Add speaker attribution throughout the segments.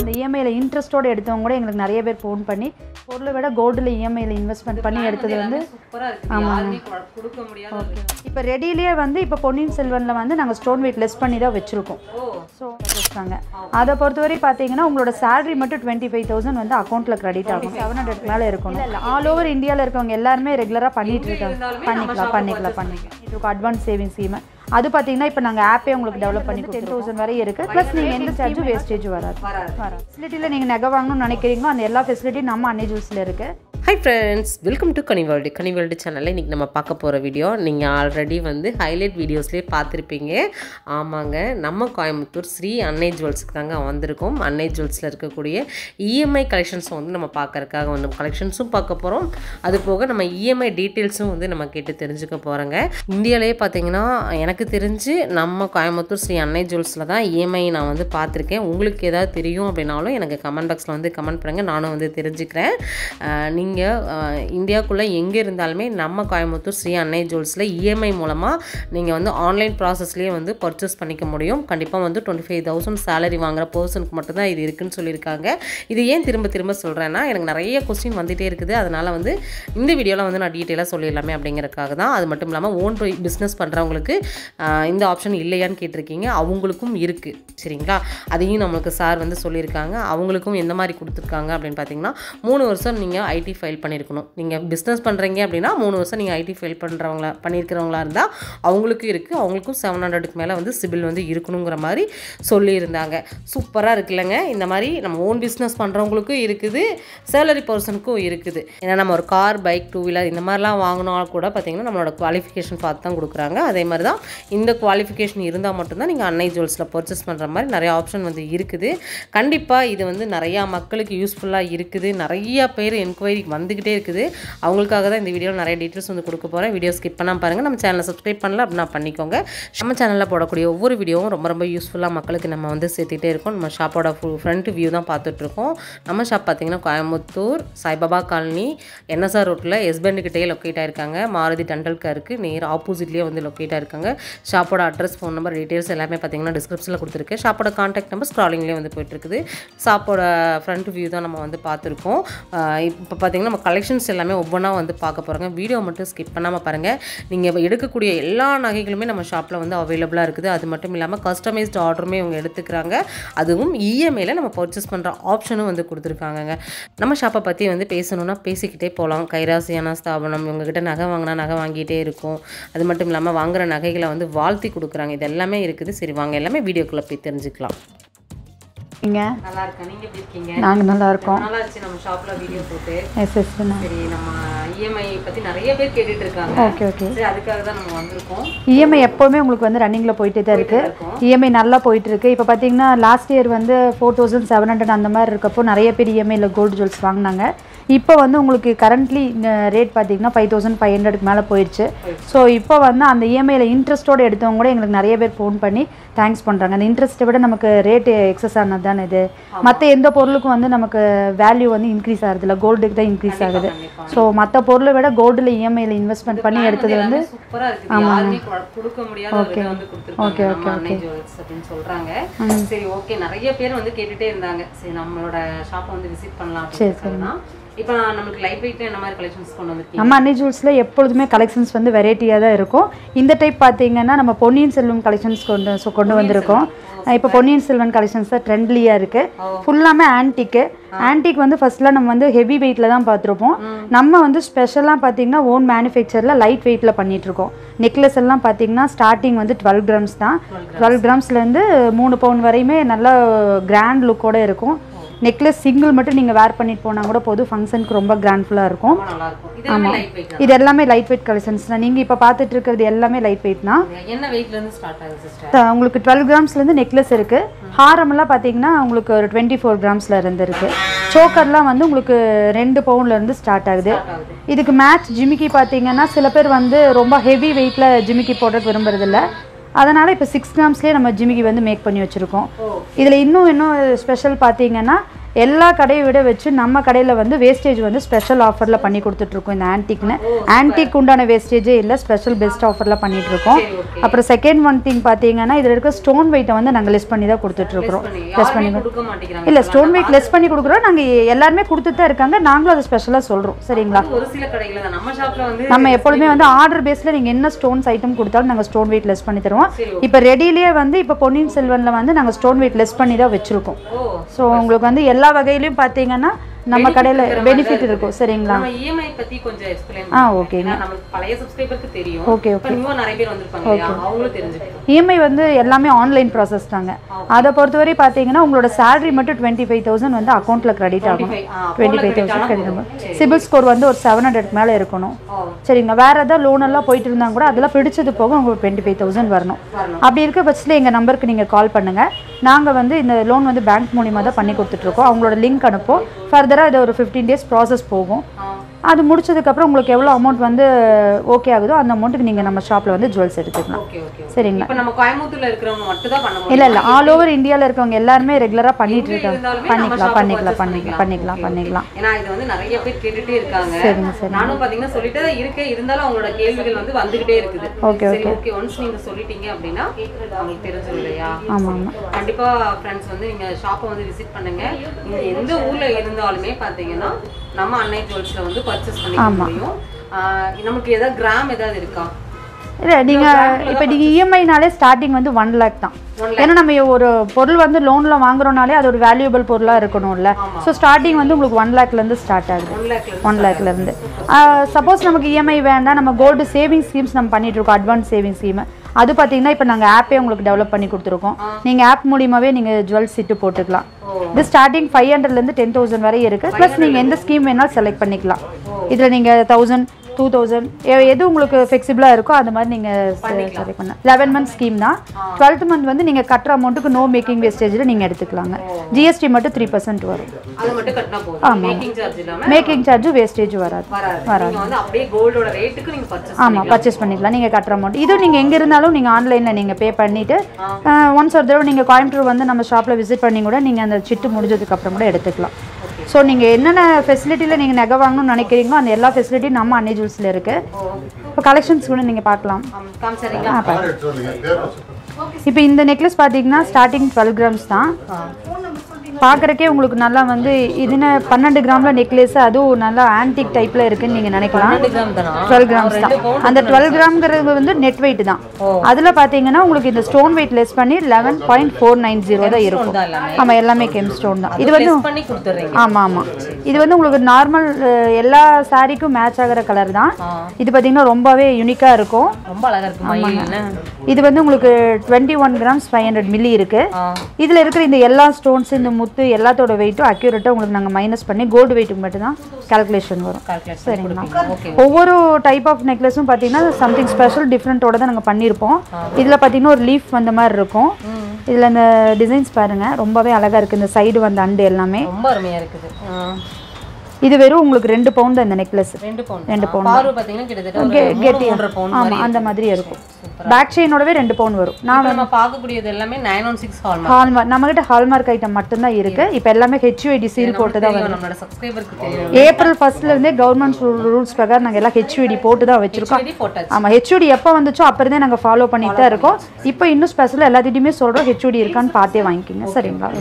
Speaker 1: அந்த இஎம்ஐயில் இன்ட்ரெஸ்ட்டோட எடுத்தவங்க கூட எங்களுக்கு நிறைய பேர் ஃபோன் பண்ணி பொருளை விட கோல்டில் இஎம்ஐயில் இன்வெஸ்ட்மெண்ட் பண்ணி எடுத்தது வந்து
Speaker 2: சூப்பரா இருக்கு யாருமே கொ- கொடுக்க முடியாத ஒரு இது.
Speaker 1: இப்போ ரெடியிலேயே வந்து இப்போ பொன்னியின் செல்வனில் வந்து நாங்கள் ஸ்டோன் வெயிட் லெஸ் பண்ணி தான் வச்சுருக்கோம்
Speaker 2: ஓ
Speaker 1: ஸோ வச்சுருக்காங்க அதை பொறுத்தவரை பார்த்தீங்கன்னா உங்களோட salary மட்டும் டுவெண்ட்டி ஃபைவ் தௌசண்ட் வந்து அக்கௌண்ட்டில் கிரெடிட் ஆகும் செவன் ஹண்ட்ரட் மேலே இருக்கணும் இல்லை ஆல் ஓவர் இந்தியாவில் இருக்கவங்க எல்லாருமே ரெகுலராக பண்ணிட்டு இருக்காங்க
Speaker 2: இருந்தாலுமே
Speaker 1: பண்ணிக்கலாம் பண்ணிக்கலாம் பண்ணிக்கலாம் இதுக்கு அட்வான்ஸ் சேவிங் ஸ்கீம் அது பார்த்தீங்கன்னா இப்போ நாங்கள் ஆப்பே உங்களுக்கு டெவலப் பண்ணி டென் தௌசண்ட் வரை இருக்குது ப்ளஸ் நீங்கள் எந்த சார்ஜும் வேஸ்டேஜ் வராது
Speaker 2: வராது
Speaker 1: வராது ஃபெசிலிட்டியில் நீங்கள் நகை வாங்கணும்னு நினைக்கிறீங்களோ அந்த எல்லா ஃபெசிலிட்டியும் நம்ம அன்னே ஜூஸில் இருக்குது
Speaker 2: ஹை ஃப்ரெண்ட்ஸ் வெல்கம் டு கனிவேல்டு கனிவேல்டு சேனலில் இன்றைக்கி நம்ம பார்க்க போகிற வீடியோ நீங்கள் ஆல்ரெடி வந்து ஹைலைட் வீடியோஸ்லேயே பார்த்துருப்பீங்க ஆமாங்க நம்ம கோயம்புத்தூர் ஸ்ரீ அன்னை ஜுவல்ஸுக்கு தாங்க வந்திருக்கோம் அன்னை ஜுவல்ஸில் இருக்கக்கூடிய இஎம்ஐ கலெக்ஷன்ஸும் வந்து நம்ம பார்க்கறதுக்காக வந்து கலெக்ஷன்ஸும் பார்க்க போகிறோம் அது போக நம்ம இஎம்ஐ டீட்டெயில்ஸும் வந்து நம்ம கேட்டு தெரிஞ்சுக்க போகிறோங்க இந்தியாவிலேயே பார்த்தீங்கன்னா எனக்கு தெரிஞ்சு நம்ம கோயம்புத்தூர் ஸ்ரீ அன்னை ஜுவல்ஸில் தான் இஎம்ஐ நான் வந்து பார்த்துருக்கேன் உங்களுக்கு ஏதாவது தெரியும் அப்படின்னாலும் எனக்கு கமெண்ட் பாக்ஸில் வந்து கமெண்ட் பண்ணுங்கள் நானும் வந்து தெரிஞ்சுக்கிறேன் நீங்கள் இந்தியாவுக்குள்ளே எங்கே இருந்தாலுமே நம்ம கோயம்புத்தூர் ஸ்ரீ அன்னை ஜுவல்ஸில் இஎம்ஐ மூலமாக நீங்கள் வந்து ஆன்லைன் ப்ராசஸ்லேயே வந்து பர்ச்சேஸ் பண்ணிக்க முடியும் கண்டிப்பாக வந்து டுவெண்ட்டி ஃபைவ் தௌசண்ட் சேலரி வாங்குற பர்சனுக்கு மட்டும்தான் இது இருக்குன்னு சொல்லியிருக்காங்க இது ஏன் திரும்ப திரும்ப சொல்கிறேன்னா எனக்கு நிறைய கொஸ்டின் வந்துகிட்டே இருக்குது அதனால் வந்து இந்த வீடியோவில் வந்து நான் டீட்டெயிலாக சொல்லிடலாமே அப்படிங்கிறதுக்காக தான் அது மட்டும் இல்லாமல் ஓன் பிஸ்னஸ் பண்ணுறவங்களுக்கு இந்த ஆப்ஷன் இல்லையான்னு கேட்டிருக்கீங்க அவங்களுக்கும் இருக்குது சரிங்களா அதையும் நம்மளுக்கு சார் வந்து சொல்லியிருக்காங்க அவங்களுக்கும் எந்த மாதிரி கொடுத்துருக்காங்க அப்படின்னு பார்த்தீங்கன்னா மூணு வருஷம் நீங்கள் ஐடி ஃபைல் பண்ணியிருக்கணும் நீங்கள் பிஸ்னஸ் பண்ணுறீங்க அப்படின்னா மூணு வருஷம் நீங்கள் ஐடி ஃபைல் பண்ணுறவங்களா பண்ணியிருக்கிறவங்களா இருந்தால் அவங்களுக்கும் இருக்குது அவங்களுக்கும் செவன் ஹண்ட்ரடுக்கு மேலே வந்து சிபில் வந்து இருக்கணுங்கிற மாதிரி சொல்லியிருந்தாங்க சூப்பராக இருக்குல்லங்க இந்த மாதிரி நம்ம ஓன் பிஸ்னஸ் பண்ணுறவங்களுக்கும் இருக்குது சேலரி பர்சனுக்கும் இருக்குது ஏன்னா நம்ம ஒரு கார் பைக் டூ வீலர் இந்த மாதிரிலாம் வாங்கினா கூட பார்த்தீங்கன்னா நம்மளோட குவாலிஃபிகேஷன் பார்த்து தான் கொடுக்குறாங்க அதே மாதிரி தான் இந்த குவாலிஃபிகேஷன் இருந்தால் மட்டும்தான் நீங்கள் அன்னை ஜுவல்ஸில் பர்ச்சேஸ் பண்ணுற மாதிரி நிறைய ஆப்ஷன் வந்து இருக்குது கண்டிப்பாக இது வந்து நிறையா மக்களுக்கு யூஸ்ஃபுல்லாக இருக்குது நிறைய பேர் என்கொயரி வந்துக்கிட்டே இருக்குது அவங்களுக்காக தான் இந்த வீடியோவில் நிறைய டீட்டெயில்ஸ் வந்து கொடுக்க போகிறேன் வீடியோ ஸ்கிப் பண்ணாமல் பாருங்கள் நம்ம சேனலை சப்ஸ்கிரைப் பண்ணல அப்படின்னா பண்ணிக்கோங்க நம்ம சேனலில் போடக்கூடிய ஒவ்வொரு வீடியோவும் ரொம்ப ரொம்ப யூஸ்ஃபுல்லாக மக்களுக்கு நம்ம வந்து சேர்த்துட்டே இருக்கோம் நம்ம ஷாப்போட ஃபுல் ஃப்ரண்ட் வியூ தான் பார்த்துட்ருக்கோம் நம்ம ஷாப் பார்த்தீங்கன்னா கோயம்புத்தூர் சாய்பாபா காலனி என்எஸ்ஆர் ரோட்டில் எஸ்பெண்டுக்கிட்டே லொக்கேட் ஆயிருக்காங்க மாருதி டண்டல்காருக்கு நேர் ஆப்போசிட்லேயே வந்து லொக்கேட் ஆயிருக்காங்க ஷாப்போட அட்ரஸ் ஃபோன் நம்பர் டீட்டெயில்ஸ் எல்லாமே பார்த்தீங்கன்னா டிஸ்கிரிப்ஷனில் கொடுத்துருக்கு ஷாப்போட காண்டாக்ட் நம்பர் ஸ்க்ராலிங்லேயே வந்து போயிட்டுருக்குது ஷாப்போட ஃப்ரண்ட் வியூ தான் நம்ம வந்து பார்த்துருக்கோம் இப்போ பார்த்தீங்கன்னா நம்ம கலெக்ஷன்ஸ் எல்லாமே ஒவ்வொன்றா வந்து பார்க்க போகிறோங்க வீடியோ மட்டும் ஸ்கிப் பண்ணாமல் பாருங்கள் நீங்கள் எடுக்கக்கூடிய எல்லா நகைகளுமே நம்ம ஷாப்பில் வந்து அவைலபிளாக இருக்குது அது மட்டும் இல்லாமல் கஸ்டமைஸ்டு ஆர்டருமே இவங்க எடுத்துக்கிறாங்க அதுவும் இஎம்ஐயில் நம்ம பர்ச்சேஸ் பண்ணுற ஆப்ஷனும் வந்து கொடுத்துருக்காங்கங்க நம்ம ஷாப்பை பற்றி வந்து பேசணும்னா பேசிக்கிட்டே போகலாம் கைராசியான ஸ்தாபனம் இவங்ககிட்ட நகை வாங்கினா நகை வாங்கிட்டே இருக்கும் அது மட்டும் இல்லாமல் வாங்குற நகைகளை வந்து வாழ்த்தி கொடுக்குறாங்க இது எல்லாமே இருக்குது சரி வாங்க எல்லாமே வீடியோக்குள்ளே போய் தெரிஞ்சுக்கலாம்
Speaker 1: நீங்கள்
Speaker 2: நல்லா இருக்கேன் நீங்கள் எப்படி இருக்கீங்க
Speaker 1: நாங்கள் நல்லா இருக்கோம்
Speaker 2: நல்லா இருந்துச்சு நம்ம ஷாப்பில் வீடியோ போட்டு
Speaker 1: எஸ் எஸ்
Speaker 2: சரி நம்ம இஎம்ஐ பற்றி நிறைய பேர் கேட்டுட்டு இருக்காங்க
Speaker 1: ஓகே ஓகே
Speaker 2: சரி அதுக்காக தான் நம்ம வந்திருக்கோம்
Speaker 1: இஎம்ஐ எப்போவுமே உங்களுக்கு வந்து ரன்னிங்கில் போயிட்டே தான் இருக்குது இஎம்ஐ நல்லா போயிட்டு இருக்கு இப்போ பார்த்தீங்கன்னா லாஸ்ட் இயர் வந்து ஃபோர் தௌசண்ட் செவன் ஹண்ட்ரட் அந்த மாதிரி இருக்கப்போ நிறைய பேர் இஎம்ஐயில் கோல்டு ஜுவல்ஸ் வாங்கினாங்க இப்போ வந்து உங்களுக்கு கரண்ட்லி ரேட் பார்த்தீங்கன்னா ஃபைவ் தௌசண்ட் ஃபைவ் ஹண்ட்ரட்க்கு மேலே போயிடுச்சு ஸோ இப்போ வந்து அந்த இஎம்ஐயில் இன்ட்ரெஸ்ட்டோட எடுத்தவங்க கூட எங்களுக்கு நிறைய பேர் ஃபோன் பண்ணி தேங்க்ஸ் பண்ணுறாங்க அந்த இன்ட்ரெஸ்ட்டை விட நமக்கு ரேட்டு எக்ஸஸ் ஆனது தானே இது மற்ற எந்த பொருளுக்கும் வந்து நமக்கு வேல்யூ வந்து இன்க்ரீஸ் ஆகுது இல்லை கோல்டுக்கு தான் இன்க்ரீஸ் ஆகுது
Speaker 2: கண்டிப்பா.
Speaker 1: ஸோ மற்ற பொருளை விட கோல்டில் இஎம்ஐயில் இன்வெஸ்ட்மெண்ட் பண்ணி எடுத்தது வந்து
Speaker 2: சூப்பரா இருக்குது யாருமே கொ- கொடுக்க முடியாத ஒரு இதை வந்து கொடுத்துருக்காங்க நம்ம அன்னை ஜுவல்ஸ் அப்படின்னு சொல்றாங்க சரி ஓகே நிறைய பேர் வந்து கேட்டுட்டே இருந்தாங்க சரி நம்மளோட ஷாப்பை வந்து விசிட் பண்ணலாம் அப்படின்னு இப்போ நம்மளுக்கு லைட் வெயிட் என்ன மாதிரி கலெக்ஷன்ஸ் கொண்டு வந்திருக்கீங்க
Speaker 1: நம்ம அன்னை ஜுவல்ஸில் எப்பொழுதுமே கலெக்ஷன்ஸ் வந்து வெரைட்டியாக தான் இருக்கும் இந்த டைப் பார்த்தீங்கன்னா நம்ம பொன்னியின் செல்வம் கலெக்ஷன்ஸ் கொண்டு so கொண்டு வந்திருக்கோம் இப்போ பொன்னியின் செல்வன் கலெக்ஷன்ஸ் தான் ட்ரெண்ட்லியாக இருக்குது ஃபுல்லாமே ஆன்டிக்கு ஆன்டிக் வந்து ஃபர்ஸ்ட்லாம் நம்ம வந்து ஹெவி வெயிட்டில் தான் பார்த்துருப்போம் நம்ம வந்து ஸ்பெஷலாக பார்த்தீங்கன்னா ஓன் மேனுஃபேக்சரில் லைட் வெயிட்டில் பண்ணிகிட்ருக்கோம் நெக்லஸ் எல்லாம் பார்த்தீங்கன்னா ஸ்டார்டிங் வந்து டுவெல் கிராம்ஸ் தான் டுவெல் கிராம்ஸ்லேருந்து மூணு பவுன் வரையுமே நல்ல கிராண்ட் லுக்கோட இருக்கும் நெக்லஸ் சிங்கிள் மட்டும் நீங்கள் வேர் பண்ணிட்டு போனால் கூட போதும் ஃபங்க்ஷனுக்கு ரொம்ப கிராண்ட்ஃபுல்லாக இருக்கும்
Speaker 2: ரொம்ப நல்லா இருக்கும் இது எல்லாமே லைட் வெயிட்
Speaker 1: இது எல்லாமே லைட் வெயிட் கலெக்ஷன்ஸ் தான் நீங்கள் இப்போ பார்த்துட்டு இருக்கிறது எல்லாமே லைட் வெயிட் தான்
Speaker 2: என்ன வெயிட்ல இருந்து ஸ்டார்ட் ஆகுது சிஸ்டர்
Speaker 1: த- உங்களுக்கு டுவெல் கிராம்ஸ்லேருந்து நெக்லஸ் இருக்குது ஹாரம்லாம் பார்த்தீங்கன்னா உங்களுக்கு ஒரு டுவெண்ட்டி ஃபோர் கிராம்ஸில் இருந்து இருக்குது சோக்கர்லாம் வந்து உங்களுக்கு ரெண்டு பவுண்ட்லேருந்து ஸ்டார்ட் ஆகுது
Speaker 2: ஆகுது
Speaker 1: இதுக்கு மேட்ச் ஜிமிக்கி பார்த்தீங்கன்னா சில பேர் வந்து ரொம்ப ஹெவி வெயிட்டில் ஜிமிக்கி போடுறதுக்கு விரும்புறதில்ல அதனால் இப்போ சிக்ஸ் கிராம்ஸ்லேயே நம்ம ஜிமிக்கி வந்து மேக் பண்ணி வச்சுருக்கோம்
Speaker 2: ஓ
Speaker 1: இதில் இன்னும் இன்னும் ஸ்பெஷல் பார்த்தீங்கன்னா எல்லா கடையை விட வச்சு நம்ம கடையில் வந்து வேஸ்டேஜ் வந்து ஸ்பெஷல் ஆஃபரில் பண்ணி கொடுத்துட்ருக்கோம் இந்த ஆன்டிக்னு ஆன்டிக் உண்டான வேஸ்டேஜே இல்லை ஸ்பெஷல் பெஸ்ட் ஆஃபரில் பண்ணிட்டு இருக்கோம் அப்புறம் செகண்ட் ஒன் திங் பார்த்தீங்கன்னா இதில் இருக்க ஸ்டோன் வெயிட்டை வந்து நாங்கள் லிஸ்ட் பண்ணி தான் கொடுத்துட்ருக்குறோம் லெஸ் பண்ணி
Speaker 2: கொடுக்க மாட்டேங்கிறாங்க
Speaker 1: இல்லை ஸ்டோன் வெயிட் லெஸ் பண்ணி கொடுக்குறோம் நாங்கள் எல்லாருமே கொடுத்துட்டு தான் இருக்காங்க நாங்களும் அதை ஸ்பெஷலாக சொல்கிறோம் சரிங்களா
Speaker 2: ஒரு சில கடைகள் தான் நம்ம ஷாப்ல வந்து
Speaker 1: நம்ம எப்பொழுதுமே வந்து ஆர்டர் பேஸில் நீங்கள் என்ன ஸ்டோன்ஸ் ஐட்டம் கொடுத்தாலும் நாங்கள் ஸ்டோன் வெயிட் லெஸ் பண்ணி தருவோம் இப்போ ரெடியிலேயே வந்து இப்போ பொன்னியின் செல்வனில் வந்து நாங்கள் ஸ்டோன் வெயிட் லெஸ் பண்ணி தான் வச்சுருக்கோம்
Speaker 2: ஓ
Speaker 1: ஸோ உங்களுக்கு வந்து எல்லா வகையிலையும் பார்த்தீங்கன்னா நம்ம கடையில் பெனிஃபிட் இருக்கும் சரிங்களா
Speaker 2: நம்ம இஎம்ஐ பத்தி கொஞ்சம் எக்ஸ்பிளைன்
Speaker 1: ஆ ஓகேங்க
Speaker 2: நமக்கு பழைய சப்ஸ்கிரைபருக்கு தெரியும்
Speaker 1: ஓகே
Speaker 2: இப்போ நியூவா நிறைய பேர் வந்திருப்பாங்க இல்லையா அவங்களும் தெரிஞ்சுக்கணும்
Speaker 1: இஎம்ஐ வந்து எல்லாமே ஆன்லைன் ப்ராசஸ் தாங்க அதை பொறுத்தவரை பார்த்தீங்கன்னா உங்களோட salary மட்டும் டுவெண்ட்டி ஃபைவ் தௌசண்ட் வந்து அக்கௌண்ட்டில் கிரெடிட் ஆகும் டுவெண்ட்டி ஃபைவ் தௌசண்ட் கிரெடிட் ஆகும் சிபில் ஸ்கோர் வந்து ஒரு செவன் ஹண்ட்ரட் மேலே இருக்கணும்
Speaker 2: ஓ
Speaker 1: சரிங்களா வேற ஏதாவது லோன் எல்லாம் போயிட்டு இருந்தாங்க கூட அதெல்லாம் பிடிச்சது போக உங்களுக்கு டுவெண்ட்டி ஃபைவ் தௌசண்ட் வரணும் அப்படி இருக்க பட்சத்தில் எங்கள் நம்பருக்கு நீங்கள் கால் பண்ணுங்க நாங்கள் வந்து இந்த லோன் வந்து பேங்க் மூலியமாக தான் பண்ணி கொடுத்துட்ருக்கோம் அவங்களோட லிங்க் அனுப்போம் ஃபர்தராக இது ஒரு ஃபிஃப்டீன் டேஸ் ப்ராசஸ் போகும் அது முடிச்சதுக்கப்புறம் உங்களுக்கு எவ்வளோ அமௌண்ட் வந்து ஓகே ஆகுதோ அந்த அமௌண்ட்டுக்கு நீங்கள் நம்ம ஷாப்பில் வந்து ஜுவல்ஸ் எடுத்துக்கலாம்
Speaker 2: ஓகே ஓகே
Speaker 1: சரிங்களா
Speaker 2: இப்போ நம்ம கோயம்புத்தூர்ல இருக்கிறவங்க மட்டும் தான் பண்ண முடியும்
Speaker 1: இல்லை இல்லை ஆல் ஓவர் இந்தியாவில் இருக்கவங்க எல்லாருமே ரெகுலராக பண்ணிட்டு இருக்காங்க
Speaker 2: இருந்தாலுமே நம்ம
Speaker 1: பண்ணிக்கலாம்
Speaker 2: shop
Speaker 1: பண்ணிக்கலாம்
Speaker 2: purchase
Speaker 1: பண்ணிக்கலாம் பண்ணிக்கலாம் பண்ணிக்கலாம்
Speaker 2: ஏன்னா இது வந்து நிறைய பேர் கேட்டுட்டே இருக்காங்க
Speaker 1: சரிங்க சரி
Speaker 2: நானும் பாத்தீங்கன்னா சொல்லிட்டே தான் இருக்கேன் இருந்தாலும் அவங்களோட கேள்விகள் வந்து வந்துகிட்டே இருக்குது
Speaker 1: Okay,
Speaker 2: சரி ஓகே ஒன்ஸ் நீங்க சொல்லிட்டீங்க அப்படின்னா அவங்களுக்கு தெரிஞ்சிடும் இல்லையா
Speaker 1: ஆமாம் ஆமாம்
Speaker 2: கண்டிப்பா ஃப்ரெண்ட்ஸ் வந்து நீங்க ஷாப்பை வந்து விசிட் பண்ணுங்க நீங்க எந்த ஊர்ல இருந்தாலுமே பாத்தீங்கன்னா நம்ம அன்னை ஜுவல்ஸ்ல வந்து பர்ச்சேஸ் பண்ணிக்க முடியும் ஆஹ் நமக்கு ஏதாவது கிராம் ஏதாவது இருக்கா
Speaker 1: இல்லை நீங்கள் இப்போ நீங்கள் இஎம்ஐனாலே ஸ்டார்டிங் வந்து ஒன் லேக் தான் ஏன்னா நம்ம ஒரு பொருள் வந்து லோனில் வாங்குறோம்னாலே அது ஒரு வேல்யூபிள் பொருளாக இருக்கணும்ல ஸோ ஸ்டார்டிங் வந்து உங்களுக்கு ஒன் லேக்லேருந்து ஸ்டார்ட் ஆகுது
Speaker 2: ஒன் லேக்ல
Speaker 1: ஒன் லேக்லேருந்து சப்போஸ் நமக்கு இஎம்ஐ வேண்டாம் நம்ம கோல்டு சேவிங் ஸ்கீம்ஸ் நம்ம பண்ணிட்டு இருக்கோம் அட்வான்ஸ் சேவிங் ஸ்கீம் அது பார்த்தீங்கன்னா இப்போ நாங்கள் ஆப்பே உங்களுக்கு டெவலப் பண்ணி கொடுத்துருக்கோம் நீங்கள் ஆப் மூலியமாகவே நீங்கள் ஜுவல்ஸ் சிட்டு போட்டுக்கலாம் இது ஸ்டார்டிங் ஃபைவ் ஹண்ட்ரட்லேருந்து டென் தௌசண்ட் வரை இருக்குது ப்ளஸ் நீங்கள் எந்த ஸ்கீம் வேணாலும் செலக்ட் பண்ணிக்கலாம் இதில் நீங்கள் தௌசண்ட் டூ தௌசண்ட் எது உங்களுக்கு ஃப்ளெக்சிபிளாக இருக்கோ அந்த மாதிரி நீங்கள் செலக்ட் பண்ண லெவன் மந்த் ஸ்கீம் தான் டுவெல்த் மந்த் வந்து நீங்கள் கட்டுற அமௌண்ட்டுக்கு நோ மேக்கிங் வேஸ்டேஜில் நீங்கள் எடுத்துக்கலாங்க ஜிஎஸ்டி மட்டும் த்ரீ பர்சன்ட் வரும்
Speaker 2: அது மட்டும் கட்டினா போதும் மேக்கிங் சார்ஜ் இல்லாம
Speaker 1: மேக்கிங் சார்ஜும் வேஸ்டேஜ் வராது
Speaker 2: வராது நீங்க வந்து அப்படியே கோல்டோட ரேட்டுக்கு நீங்க பர்ச்சேஸ்
Speaker 1: ஆமாம் பர்ச்சேஸ் பண்ணிக்கலாம் நீங்கள் கட்டுற அமௌண்ட் இது நீங்கள் எங்கே இருந்தாலும் நீங்கள் ஆன்லைனில் நீங்கள் பே பண்ணிவிட்டு ஒன்ஸ் ஒரு தடவை நீங்கள் கோயம்புத்தூர் வந்து நம்ம ஷாப்பில் விசிட் பண்ணி கூட நீங்கள் அந்த சிட்டு முடிஞ்சதுக்கப்புறம் கூட எடுத்துக்கலாம் ஸோ நீங்கள் என்னென்ன ஃபெசிலிட்டியில் நீங்கள் நகை வாங்கணும்னு நினைக்கிறீங்களோ அந்த எல்லா ஃபெசிலிட்டியும் நம்ம அன்னே ஜூல்ஸில் இருக்குது இப்போ கலெக்ஷன்ஸ் கூட நீங்கள் பார்க்கலாம்
Speaker 2: காமிச்சறீங்களா
Speaker 1: இப்போ இந்த நெக்லஸ் பார்த்தீங்கன்னா ஸ்டார்டிங் டுவெல் கிராம்ஸ் தான் பார்க்குறக்கே உங்களுக்கு நல்லா வந்து இதுன்னு பன்னெண்டு கிராமில் நெக்லஸ் அதுவும் நல்லா ஆன்டிக் டைப்பில் இருக்குன்னு நீங்கள் நினைக்கலாம்
Speaker 2: கிராம் தானா
Speaker 1: டுவெல் கிராம்ஸ் தான் அந்த டுவெல் கிராம்ங்கிறது வந்து நெட் வெயிட் தான் அதில் பார்த்தீங்கன்னா உங்களுக்கு இந்த ஸ்டோன் வெயிட் லெஸ் பண்ணி eleven point four nine zero தான் இருக்கும்
Speaker 2: தான் எல்லாமே
Speaker 1: ஆமாம் எல்லாமே கெம் ஸ்டோன் தான் இது வந்து
Speaker 2: Press பண்ணி கொடுத்துறீங்க
Speaker 1: ஆமாம் ஆமாம் இது வந்து உங்களுக்கு நார்மல் எல்லா சாரிக்கும் மேட்ச் ஆகிற கலர் தான் இது பார்த்தீங்கன்னா ரொம்பவே யூனிக்காக இருக்கும்
Speaker 2: ரொம்ப அழகா இருக்கு மயில் என்ன
Speaker 1: இது வந்து உங்களுக்கு twenty one grams five hundred milli இருக்கு
Speaker 2: ஆ.
Speaker 1: இதில் இருக்கிற இந்த எல்லா ஸ்டோன்ஸ் இந்த முத்து எல்லாத்தோட வெயிட்டும் அக்யூரேட்டாக உங்களுக்கு நாங்கள் மைனஸ் பண்ணி கோல்டு வெயிட்டுக்கு மட்டும் தான் கால்குலேஷன் வரும்
Speaker 2: கால்குலேட்
Speaker 1: சரிங்களா
Speaker 2: ஓகே
Speaker 1: ஒவ்வொரு டைப் ஆஃப் நெக்லஸும் பார்த்தீங்கன்னா சம்திங் ஸ்பெஷல் டிஃப்ரெண்ட்டோட தான் நாங்கள் பண்ணியிருப்போம் இதில் பார்த்தீங்கன்னா ஒரு லீஃப் வந்த மாதிரி இருக்கும் இதில் இந்த டிசைன்ஸ் பாருங்க ரொம்பவே அழகாக இருக்குது இந்த சைடு வந்த அண்டு எல்லாமே
Speaker 2: ரொம்ப அருமையா இருக்குது ஆ.
Speaker 1: இது வெறும் உங்களுக்கு ரெண்டு பவுன் தான் இந்த நெக்லஸ்
Speaker 2: ரெண்டு பவுன்
Speaker 1: ரெண்டு
Speaker 2: பவுன் பார்வை பாத்தீங்கன்னா கிட்டத்தட்ட ஒரு மூணு மூன்றரை பவுன்
Speaker 1: ஆமாம் அந்த மாதிரி இருக்கும் பேக் செயினோடவே ரெண்டு பவுன் வரும் நான்
Speaker 2: இப்ப நம்ம பார்க்கக்கூடியது எல்லாமே nine one six hall
Speaker 1: hallmark நம்மகிட்ட ஹால்மார்க் ஐட்டம் மட்டும்தான் இருக்கு இப்போ எல்லாமே ஹெச்யூஐடி சீல் போட்டு தான்
Speaker 2: தெரியும் நம்மளோட சப்ஸ்கிரைபருக்கு தெரியும்
Speaker 1: ஏப்ரல் ஃபர்ஸ்ட்ல இருந்தே கவர்மெண்ட் ரூல்ஸ் பிரகாரம் நாங்கள் எல்லாம் ஹெச்யூடி போட்டு தான் வச்சிருக்கோம்
Speaker 2: செடி போட்டாச்சு
Speaker 1: ஆமாம் ஹெச்யூடி எப்போ வந்துச்சோ அப்போ இருந்தே நாங்கள் ஃபாலோ பண்ணிட்டு தான் இருக்கோம் இப்போ இன்னும் ஸ்பெஷலாக எல்லாத்திட்டையுமே சொல்கிறோம் ஹெச்யூடி இருக்கான்னு பார்த்தே வாங்கிக்கோங்க சரிங்களா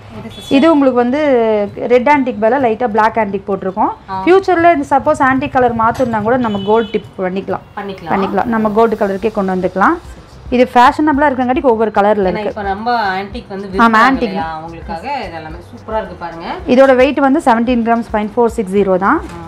Speaker 1: இது உங்களுக்கு வந்து ரெட் ஆன்டிக் பதிலாக லைட்டாக பிளாக் ஆன்டிக் போட்டிருக்கோம் ஃபியூச்சரில் இந்த சப்போஸ் ஆன்டிக் கலர் மாற்றிருந்தா கூட நம்ம கோல்டு டிப் பண்ணிக்கலாம்
Speaker 2: பண்ணிக்கலாம்
Speaker 1: பண்ணிக்கலாம் நம்ம கோல்டு கலருக்கே கொண்டு வந்துக்கலாம் இது ஃபேஷனபிளாக இருக்கிறங்காட்டிக்கு ஒவ்வொரு கலரில்
Speaker 2: ஏன்னா
Speaker 1: இருக்கு
Speaker 2: இப்ப நம்ம ஆன்டிக் வந்து விரும்புறாங்க இல்லையா? அவங்களுக்காக இது எல்லாமே சூப்பரா இருக்கு பாருங்க
Speaker 1: இதோட வெயிட் வந்து seventeen grams point four six zero தான்
Speaker 2: ஆ.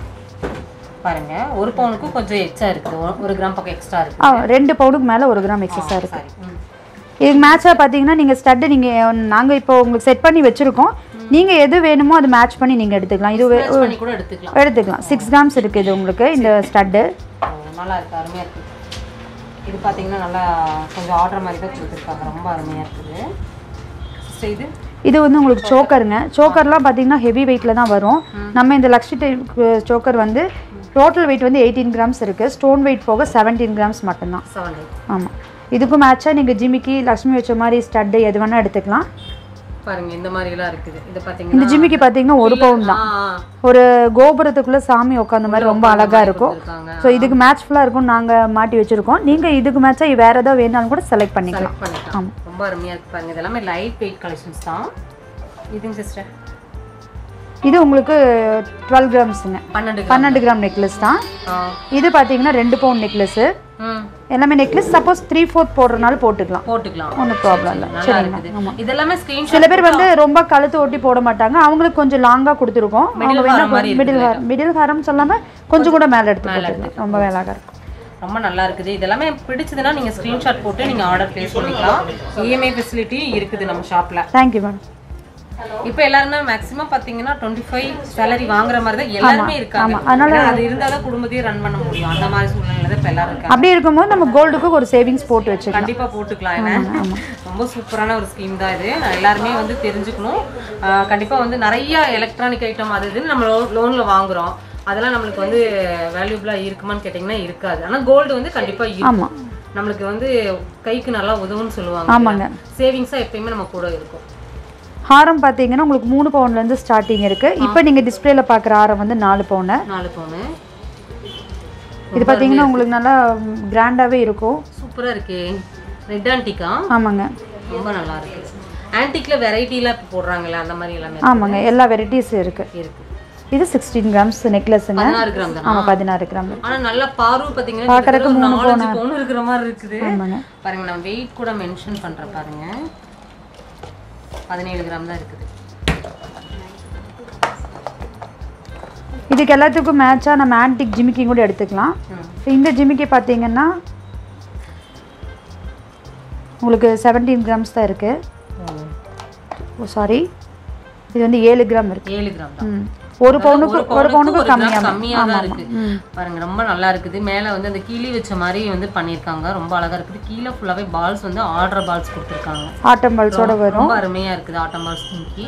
Speaker 2: பாருங்க ஒரு பவுனுக்கும் கொஞ்சம் எக்ஸ்ட்ரா இருக்குது ஒரு- ஒரு கிராம் பக்கம் எக்ஸ்ட்ரா இருக்கு
Speaker 1: ஆ ரெண்டு பவுனுக்கு மேலே ஒரு கிராம் எக்ஸஸாக இருக்கு
Speaker 2: சாரி ம்.
Speaker 1: இதுக்கு மேட்சாக பார்த்தீங்கன்னா நீங்கள் ஸ்டட்டு நீங்கள் நாங்கள் இப்போ உங்களுக்கு செட் பண்ணி வச்சுருக்கோம் நீங்கள் எது வேணுமோ அது மேட்ச் பண்ணி நீங்கள் எடுத்துக்கலாம் இது வே-
Speaker 2: Match பண்ணி கூட எடுத்துக்கலாம்
Speaker 1: எடுத்துக்கலாம் சிக்ஸ் கிராம்ஸ் இருக்குது இது உங்களுக்கு இந்த ஸ்டட்டு
Speaker 2: ஓ, நல்லா இருக்கு அருமையா இருக்கு இது பாத்தீங்கன்னா நல்லா கொஞ்சம் ஆர்டர் மாதிரி தான் கொடுத்துருக்காங்க ரொம்ப அருமையா இருக்குது Sister, இது
Speaker 1: இது வந்து உங்களுக்கு சோக்கருங்க சோக்கர்லாம் பார்த்தீங்கன்னா ஹெவி வெயிட்டில் தான் வரும் நம்ம இந்த லக்ஷி டைப் சோக்கர் வந்து டோட்டல் வெயிட் வந்து எயிட்டீன் கிராம்ஸ் இருக்குது ஸ்டோன் வெயிட் போக செவன்டீன் கிராம்ஸ் மட்டும்தான்
Speaker 2: செவன்
Speaker 1: ஆமாம் இதுக்கும் மேட்சாக நீங்கள் ஜிமிக்கி லக்ஷ்மி வச்ச மாதிரி ஸ்டட்டு எது வேணால் எடுத்துக்கலாம்
Speaker 2: பாருங்க இந்த மாதிரி எல்லாம் இருக்குது இது
Speaker 1: இந்த
Speaker 2: பாத்தீங்கன்னா
Speaker 1: ஜிமிக்கி பார்த்தீங்கன்னா ஒரு பவுன் தான்
Speaker 2: ஆ, ஆ,
Speaker 1: ஒரு கோபுரத்துக்குள்ள சாமி உட்காந்த மாதிரி ரொம்ப அழகா இருக்கும்
Speaker 2: இருக்காங்க
Speaker 1: ஸோ இதுக்கு மேட்ச் ஃபுல்லாக இருக்கும் நாங்கள் மாட்டி வச்சிருக்கோம் நீங்கள் இதுக்கு மேட்சாக வேற ஏதாவது வேணாலும் கூட செலக்ட் பண்ணிக்கலாம்
Speaker 2: செலக்ட் பண்ணிக்கலாம் ரொம்ப அருமையா இருக்கு பாருங்க இது எல்லாமே லைட் வெயிட் கலெக்ஷன்ஸ் தான் இதுங்க சிஸ்டர்
Speaker 1: இது உங்களுக்கு டுவெல் கிராம்ஸுங்க
Speaker 2: பன்னெண்டு கிராம்.
Speaker 1: பன்னெண்டு கிராம் நெக்லஸ் தான்
Speaker 2: ஆ.
Speaker 1: இது பார்த்தீங்கன்னா ரெண்டு பவுன் நெக்லஸ்ஸு
Speaker 2: ம்
Speaker 1: எல்லாமே நெக்லஸ் சப்போஸ் த்ரீ ஃபோர்த் போடுறதுனால போட்டுக்கலாம்
Speaker 2: போட்டுக்கலாம்
Speaker 1: ஒன்றும் ப்ராப்ளம் இல்லை
Speaker 2: நல்லா
Speaker 1: சரிங்களா
Speaker 2: இருக்குது
Speaker 1: ஆமாம்
Speaker 2: இது எல்லாமே ஸ்கிரீன்ஷாட்
Speaker 1: சில பேர் வந்து ரொம்ப கழுத்து ஒட்டி போட மாட்டாங்க அவங்களுக்கு கொஞ்சம் லாங்காக கொடுத்துருக்கோம் அவங்க
Speaker 2: Middle
Speaker 1: வேணா
Speaker 2: ஹாரம் மாதிரி
Speaker 1: மிடில் ஹார் மிடில் ஹாரம் சொல்லாம கொஞ்சம் கூட மேலே எடுத்து போட்டுக்கலாம் ரொம்ப அழகாக இருக்கும்
Speaker 2: ரொம்ப நல்லா இருக்குது இது எல்லாமே பிடிச்சதுன்னா நீங்க ஸ்கிரீன்ஷாட் போட்டு நீங்க ஆர்டர் பிளேஸ் பண்ணிக்கலாம் இஎம்ஐ ஃபெசிலிட்டி இருக்குது நம்ம ஷாப்ல
Speaker 1: தேங்க்யூ மேடம்
Speaker 2: இப்போ எல்லாருமே மேக்ஸிமம் பாத்தீங்கன்னா டுவெண்ட்டி ஃபைவ் சேலரி வாங்குற மாதிரி தான் எல்லாருமே இருக்காங்க
Speaker 1: ஆமா. அதனால-
Speaker 2: ஏன்னா அது இருந்தால் தான் குடும்பத்தையும் ரன் பண்ண முடியும் அந்த மாதிரி சூழ்நிலையில தான் இப்போ எல்லாரும் இருக்காங்க
Speaker 1: அப்படி இருக்கும்போது நம்ம கோல்டுக்கு ஒரு சேவிங்ஸ் போட்டு வச்சுக்கலாம்
Speaker 2: கண்டிப்பா போட்டுக்கலாம் என்ன ரொம்ப சூப்பரான ஒரு ஸ்கீம் தான் இது எல்லாருமே வந்து தெரிஞ்சுக்கணும் ஆஹ் கண்டிப்பா வந்து நிறைய எலக்ட்ரானிக் ஐட்டம் அது இதுன்னு நம்ம லோன்ல வாங்குறோம் அதெல்லாம் நம்மளுக்கு வந்து வேல்யூபிளா இருக்குமான்னு கேட்டிங்கன்னா இருக்காது ஆனா கோல்டு வந்து கண்டிப்பா இருக்கும்
Speaker 1: ஆமா
Speaker 2: நம்மளுக்கு வந்து கைக்கு நல்லா உதவும்னு சொல்லுவாங்க
Speaker 1: ஆமாங்க
Speaker 2: சேவிங்ஸா எப்பயுமே நம்ம கூட இருக்கும்
Speaker 1: ஹாரம் பார்த்தீங்கன்னா உங்களுக்கு மூணு பவுன்லேருந்து ஸ்டார்டிங் இருக்கு இப்போ நீங்கள் டிஸ்பிளேல பார்க்குற ஹாரம் வந்து நாலு பவுனு
Speaker 2: நாலு பவுனு
Speaker 1: இது பார்த்தீங்கன்னா உங்களுக்கு நல்லா கிராண்டாகவே இருக்கும்
Speaker 2: சூப்பரா இருக்கே ரெட் ஆன்டிக்கா
Speaker 1: ஆமாங்க
Speaker 2: ரொம்ப நல்லா இருக்கு ஆன்டிக்ல வெரைட்டிலாம் இப்போ போடுறாங்கல்ல அந்த மாதிரி எல்லாமே
Speaker 1: ஆமாங்க எல்லா வெரைட்டிஸ் இருக்கு
Speaker 2: இருக்கு
Speaker 1: இது சிக்ஸ்டீன் கிராம்ஸ் நெக்லஸுங்க
Speaker 2: பதினாறு கிராம் தானா
Speaker 1: ஆமாம் பதினாறு கிராம்
Speaker 2: ஆனா நல்ல பார்வை பாத்தீங்கன்னா
Speaker 1: பார்க்கறதுக்கு
Speaker 2: கிட்டத்தட்ட ஒரு
Speaker 1: மூணு
Speaker 2: நாலஞ்சு பவுன் இருக்கிற மாதிரி இருக்குது
Speaker 1: ஆமாங்க
Speaker 2: பாருங்க நான் வெயிட் கூட மென்ஷன் பண்றேன் பாருங்க பதினேழு கிராம் தான் இருக்குது
Speaker 1: இதுக்கு எல்லாத்துக்கும் மேட்சாக நம்ம ஆன்டிக் ஜிமிக்கி கூட எடுத்துக்கலாம்
Speaker 2: ம்.
Speaker 1: இப்போ இந்த ஜிமிக்கி பார்த்தீங்கன்னா உங்களுக்கு செவன்டீன் கிராம்ஸ் தான் இருக்கு ஓ சாரி இது வந்து ஏழு கிராம் இருக்கு
Speaker 2: ஏழு கிராம் தான்
Speaker 1: ம் ஒரு பவுனுக்கு ஒரு பவுனுக்கு
Speaker 2: ஒரு கிராம்
Speaker 1: கம்மியாக
Speaker 2: கம்மியா தான் இருக்கு பாருங்க ரொம்ப நல்லா இருக்குது மேல வந்து அந்த கிளி வச்ச மாதிரி வந்து பண்ணிருக்காங்க ரொம்ப அழகா இருக்குது கீழே ஃபுல்லாவே பால்ஸ் வந்து ஆர்டர் பால்ஸ் கொடுத்துருக்காங்க
Speaker 1: ஆட்டம் பல்ஸோட வரும்
Speaker 2: ரொம்ப அருமையா இருக்குது ஆட்டம் பால்ஸ் இன்னைக்கு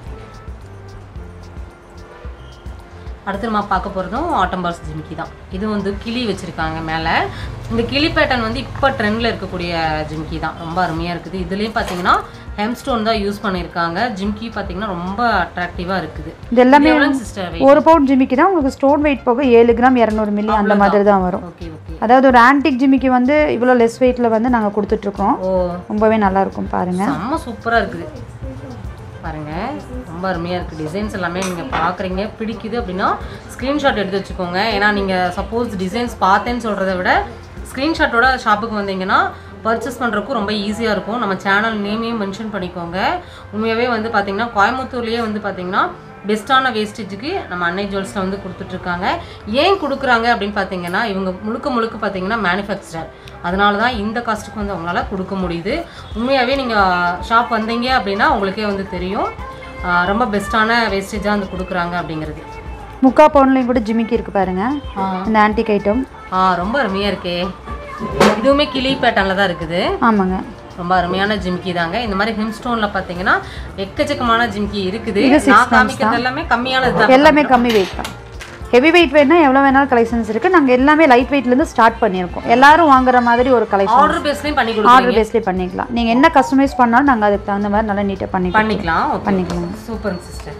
Speaker 2: அடுத்து நம்ம பார்க்க போகிறதும் ஆட்டம் பால்ஸ் ஜிமிக்கி தான் இது வந்து கிளி வச்சுருக்காங்க மேலே இந்த கிளி பேட்டர்ன் வந்து இப்போ ட்ரெண்டில் இருக்கக்கூடிய ஜிமிக்கி தான் ரொம்ப அருமையாக இருக்குது இதுலேயும் பார்த்தீங்கன்னா ஹெம்ஸ்டோன் தான் யூஸ் பண்ணியிருக்காங்க ஜிமிக்கி பார்த்தீங்கன்னா ரொம்ப அட்ராக்டிவாக இருக்குது
Speaker 1: இது எல்லாமே
Speaker 2: சிஸ்டர்
Speaker 1: ஒரு பவுன் ஜிமிக்கி தான் உங்களுக்கு ஸ்டோன் வெயிட் போக ஏழு கிராம் இரநூறு மில்லி அந்த மாதிரி தான் வரும்
Speaker 2: ஓகே ஓகே
Speaker 1: அதாவது ஒரு ஆன்டிக் ஜிமிக்கி வந்து இவ்வளோ லெஸ் வெயிட்டில் வந்து நாங்கள் கொடுத்துட்ருக்கோம்
Speaker 2: ஓ
Speaker 1: ரொம்பவே நல்லா இருக்கும் பாருங்க
Speaker 2: செம்ம சூப்பராக இருக்குது பாருங்க ரொம்ப அருமையாக இருக்குது டிசைன்ஸ் எல்லாமே நீங்கள் பார்க்குறீங்க பிடிக்குது அப்படின்னா ஸ்க்ரீன்ஷாட் எடுத்து வச்சுக்கோங்க ஏன்னா நீங்கள் சப்போஸ் டிசைன்ஸ் பார்த்தேன்னு சொல்கிறத விட ஸ்க்ரீன்ஷாட்டோட ஷாப்புக்கு வந்தீங்கன்னா பர்ச்சேஸ் பண்ணுறதுக்கும் ரொம்ப ஈஸியாக இருக்கும் நம்ம சேனல் நேமையும் மென்ஷன் பண்ணிக்கோங்க உண்மையாகவே வந்து பார்த்தீங்கன்னா கோயம்புத்தூர்லேயே வந்து பார்த்தீங்கன்னா பெஸ்ட்டான வேஸ்டேஜுக்கு நம்ம அன்னை ஜுவல்ஸில் வந்து கொடுத்துட்ருக்காங்க ஏன் கொடுக்குறாங்க அப்படின்னு பார்த்தீங்கன்னா இவங்க முழுக்க முழுக்க பார்த்தீங்கன்னா மேனுஃபேக்சரர் அதனால தான் இந்த காஸ்ட்டுக்கு வந்து அவங்களால கொடுக்க முடியுது உண்மையாகவே நீங்கள் ஷாப் வந்தீங்க அப்படின்னா உங்களுக்கே வந்து தெரியும் ஆஹ் ரொம்ப பெஸ்ட்டான வேஸ்டேஜாக வந்து கொடுக்குறாங்க அப்படிங்கிறது
Speaker 1: முக்கா பவுன்லேயும் கூட ஜிமிக்கி இருக்கு பாருங்க இந்த ஆன்டிக் ஐட்டம்
Speaker 2: ஆ ரொம்ப அருமையாக இருக்கே இதுவுமே கிளி பேட்டர்னில் தான் இருக்குது
Speaker 1: ஆமாங்க
Speaker 2: ரொம்ப அருமையான ஜிம்கி தாங்க இந்த மாதிரி ஹிம்ஸ்டோன்ல பாத்தீங்கன்னா எக்கச்சக்கமான ஜிம்கி இருக்குது
Speaker 1: இது six
Speaker 2: நான் காமிக்கிறது எல்லாமே கம்மியானது தான்
Speaker 1: எல்லாமே கம்மி வெயிட் தான் ஹெவி வெயிட் வேணா எவ்வளோ வேணாலும் கலெக்ஷன்ஸ் இருக்குது நாங்கள் எல்லாமே லைட் வெயிட்லேருந்து ஸ்டார்ட் பண்ணியிருக்கோம் எல்லாரும் வாங்குற மாதிரி ஒரு கலெக்ஷன்
Speaker 2: ஆர்டர் பேஸ்லயும் பண்ணி கொடுக்குறோம்
Speaker 1: ஆர்டர் பேஸ்லேயே பண்ணிக்கலாம் நீங்கள் என்ன கஸ்டமைஸ் பண்ணாலும் நாங்கள் அதுக்கு தகுந்த மாதிரி நல்லா நீட்டாக பண்ணிக்கலாம்
Speaker 2: பண்ணிக்கலாம்
Speaker 1: பண்ணிக்கலாம்.
Speaker 2: சூப்பர் சிஸ்டர்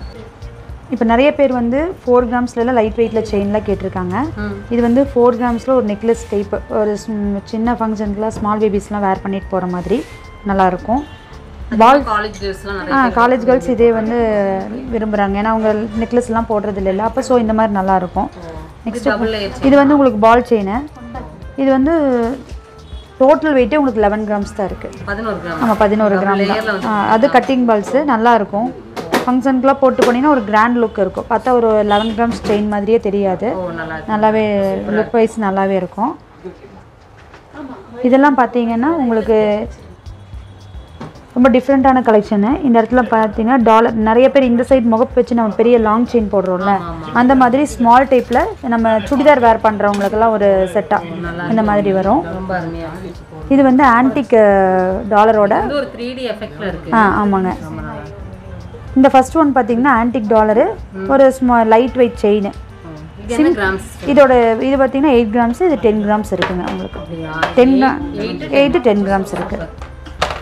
Speaker 1: இப்போ நிறைய பேர் வந்து ஃபோர் கிராம்ஸ்லாம் லைட் வெயிட்டில் செயின்லாம் கேட்டிருக்காங்க
Speaker 2: ம்
Speaker 1: இது வந்து ஃபோர் கிராம்ஸில் ஒரு நெக்லஸ் டைப் ஒரு ஸ்ம்- சின்ன ஃபங்க்ஷனுக்குலாம் ஸ்மால் பேபிஸ்லாம் வேர் பண்ணிட்டு போகிற மாதிரி நல்லாயிருக்கும்
Speaker 2: பால் காலேஜ் கேர்ள்ஸ்லாம் நிறைய
Speaker 1: ஆ காலேஜ் கேர்ள்ஸ் இதே வந்து விரும்புகிறாங்க ஏன்னா அவங்க நெக்லஸ்லாம் போடுறது இல்லைல்ல அப்போ ஸோ இந்த மாதிரி நல்லாயிருக்கும்
Speaker 2: நெக்ஸ்ட் டபுள் லேயர்
Speaker 1: இது வந்து உங்களுக்கு பால் செயின் இது வந்து டோட்டல் வெயிட்டே உங்களுக்கு லெவன் கிராம்ஸ் தான் இருக்குது
Speaker 2: பதினோரு கிராம்
Speaker 1: ஆமாம் பதினோரு கிராம்
Speaker 2: லேயர்ல
Speaker 1: தான்
Speaker 2: வந்து
Speaker 1: ஆ, அது கட்டிங் பால்ஸு நல்லா இருக்கும் ஃபங்க்ஷனுக்குலாம் போட்டு போனீங்கன்னா ஒரு கிராண்ட் லுக் இருக்கும் பார்த்தா ஒரு லெவன் கிராம்ஸ் செயின் மாதிரியே தெரியாது
Speaker 2: ஓ நல்லா இருக்கு
Speaker 1: நல்லாவே லுக் வைஸ் நல்லாவே இருக்கும் இதெல்லாம் பார்த்தீங்கன்னா உங்களுக்கு ரொம்ப டிஃப்ரெண்ட்டான கலெக்ஷனு இந்த இடத்துல பார்த்தீங்கன்னா டாலர் நிறைய பேர் இந்த சைடு முகப்பு வச்சு நம்ம பெரிய லாங் செயின் போடுறோம்ல அந்த மாதிரி ஸ்மால் டைப்பில் நம்ம சுடிதார் வேர் பண்ணுறவங்களுக்கெல்லாம் ஒரு செட்டாக இந்த மாதிரி வரும்
Speaker 2: ரொம்ப அருமையா இருக்கு.
Speaker 1: இது வந்து ஆன்டிக் டாலரோட
Speaker 2: இது ஒரு த்ரீ டி எஃபெக்ட்ல இருக்கு
Speaker 1: ஆ ஆமாங்க
Speaker 2: ரொம்ப நல்லா இருக்கு.
Speaker 1: இந்த ஃபர்ஸ்ட் ஒன் பார்த்தீங்கன்னா ஆன்டிக் டாலரு ஒரு ஸ்மா லைட் வெயிட் செயின்
Speaker 2: ம். இது என்ன கிராம்ஸ்
Speaker 1: இதோட இது பார்த்தீங்கன்னா எயிட் கிராம்ஸ் இது டென் கிராம்ஸ் இருக்குங்க உங்களுக்கு
Speaker 2: அப்படியா
Speaker 1: டென் எயிட்டு டென் கிராம்ஸ் இருக்கு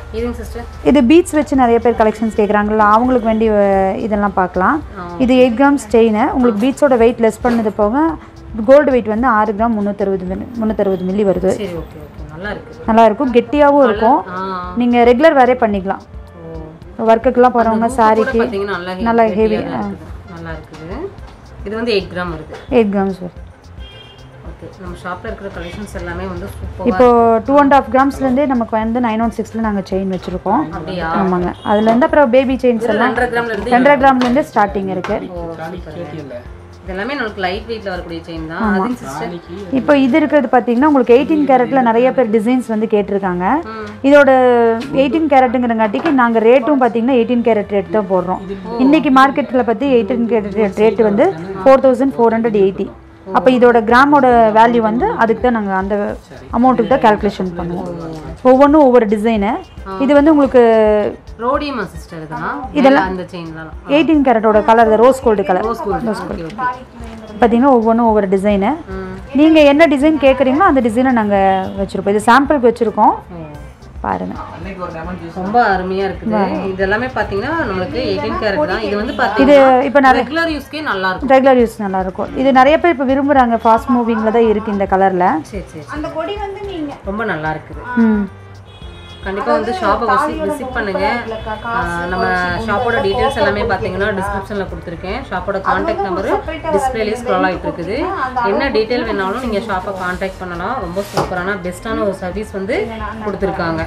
Speaker 2: இதுங்க சிஸ்டர்
Speaker 1: இது பீட்ஸ் வச்சு நிறைய பேர் கலெக்ஷன்ஸ் கேட்குறாங்கல்ல அவங்களுக்கு வேண்டி அஹ், இதெல்லாம் பார்க்கலாம் இது எயிட் கிராம்ஸ் செயின் உங்களுக்கு பீட்ஸோட வெயிட் லெஸ் பண்ணது போக கோல்டு வெயிட் வந்து ஆறு கிராம் முந்நூற்றறுபது மில்லி முந்நூற்றறுபது மில்லி வருது
Speaker 2: சரி ஓகே ஓகே நல்லா இருக்கு
Speaker 1: நல்லா இருக்கும் கெட்டியாகவும் இருக்கும்
Speaker 2: ஆ
Speaker 1: நீங்கள் ரெகுலர் வேறே பண்ணிக்கலாம்
Speaker 2: ஓ
Speaker 1: ஒர்க்குக்கெல்லாம் போகிறவங்க சாரிக்கு
Speaker 2: பார்த்தீங்கன்னா நல்லா
Speaker 1: நல்லா
Speaker 2: heavy
Speaker 1: heavy,
Speaker 2: ஆ தான் இருக்குது. நல்லா இருக்குது இது வந்து எயிட் கிராம் வருது
Speaker 1: எயிட் கிராம்ஸ் வரும்
Speaker 2: ஓகே நம்ம ஷாப்பில் இருக்கிற கலெக்ஷன்ஸ் எல்லாமே வந்து சூப்பர்
Speaker 1: இப்போ டூ அண்ட் ஆஃப் கிராம்ஸ்லேருந்தே நமக்கு வந்து நைன் ஒன் சிக்ஸில் நாங்கள் செயின் வச்சுருக்கோம்
Speaker 2: அப்படியா
Speaker 1: ஆமாங்க அதுலேருந்து அப்புறம் பேபி செயின்ஸ் எல்லாம்
Speaker 2: ரெண்டரை கிராம்ல இருந்து
Speaker 1: ரெண்டரை கிராம்லேருந்தே ஸ்டார்டிங் இருக்குது
Speaker 2: ஓ சூப்பர் இது எல்லாமே நமக்கு லைட் வெயிட்ல வரக்கூடிய செயின் தான் அதுங்க சிஸ்டர்
Speaker 1: இப்போ இது இருக்கிறது பார்த்தீங்கன்னா உங்களுக்கு எயிட்டீன் கேரட்டில் நிறைய பேர் டிசைன்ஸ் வந்து கேட்டிருக்காங்க இதோட எயிட்டீன் கேரட்டுங்கிறங்காட்டிக்கு நாங்கள் ரேட்டும் பார்த்தீங்கன்னா எயிட்டீன் கேரட் ரேட் தான் போடுறோம் இன்னைக்கு மார்க்கெட்டில் பற்றி எயிட்டீன் கேரட் ரேட் வந்து four thousand four hundred eighty அப்போ இதோட கிராமோட வேல்யூ வந்து அதுக்கு தான் நாங்கள் அந்த அமௌண்ட்டுக்கு தான் கால்குலேஷன் பண்ணுவோம் ஒவ்வொன்றும் ஒவ்வொரு டிசைனு இது வந்து உங்களுக்கு
Speaker 2: ரோடியமா சிஸ்டர் இதெல்லாம் இதெல்லாம் அந்த செயின்லாம்
Speaker 1: எயிட்டீன் கேரட்டோட colour rose gold colour
Speaker 2: okay okay
Speaker 1: பார்த்தீங்கன்னா ஒவ்வொன்றும் ஒவ்வொரு டிசைனு
Speaker 2: ம்
Speaker 1: நீங்கள் என்ன டிசைன் கேட்குறீங்களோ அந்த டிசைனை நாங்கள் வச்சுருப்போம் இது சாம்பிளுக்கு வச்சுருக்கோம் பாருங்கள்
Speaker 2: ரொம்ப அருமையா இருக்குது இது எல்லாமே பாத்தீங்கன்னா நம்மளுக்கு எயிட்டீன் கேரட் தான் இது வந்து
Speaker 1: இது
Speaker 2: பாத்தீங்கன்னா
Speaker 1: இப்போ நிறைய
Speaker 2: ரெகுலர் யூஸ்க்கே நல்லா இருக்கும்
Speaker 1: ரெகுலர் யூஸ் நல்லா இருக்கும் இது நிறைய பேர் இப்போ விரும்புகிறாங்க ஃபாஸ்ட் மூவிங்கில் தான் இருக்குது இந்த கலரில்
Speaker 2: சரி சரி அந்த கொடி வந்து நீங்க ரொம்ப நல்லா இருக்குது
Speaker 1: ம்
Speaker 2: கண்டிப்பா வந்து ஷாப்பை விசிட் விசிட் பண்ணுங்க ஆஹ் நம்ம ஷாப்போட டீடைல்ஸ் எல்லாமே பாத்தீங்கன்னா டிஸ்கிரிப்ஷன்ல கொடுத்துருக்கேன் ஷாப்போட காண்டாக்ட் நம்பர் டிஸ்பிளேலேயே ஸ்க்ரால் ஆகிட்டு இருக்குது என்ன டீடைல் வேணாலும் நீங்க ஷாப்பை காண்டாக்ட் பண்ணலாம் ரொம்ப சூப்பரான பெஸ்ட்டான ஒரு சர்வீஸ் வந்து கொடுத்துருக்காங்க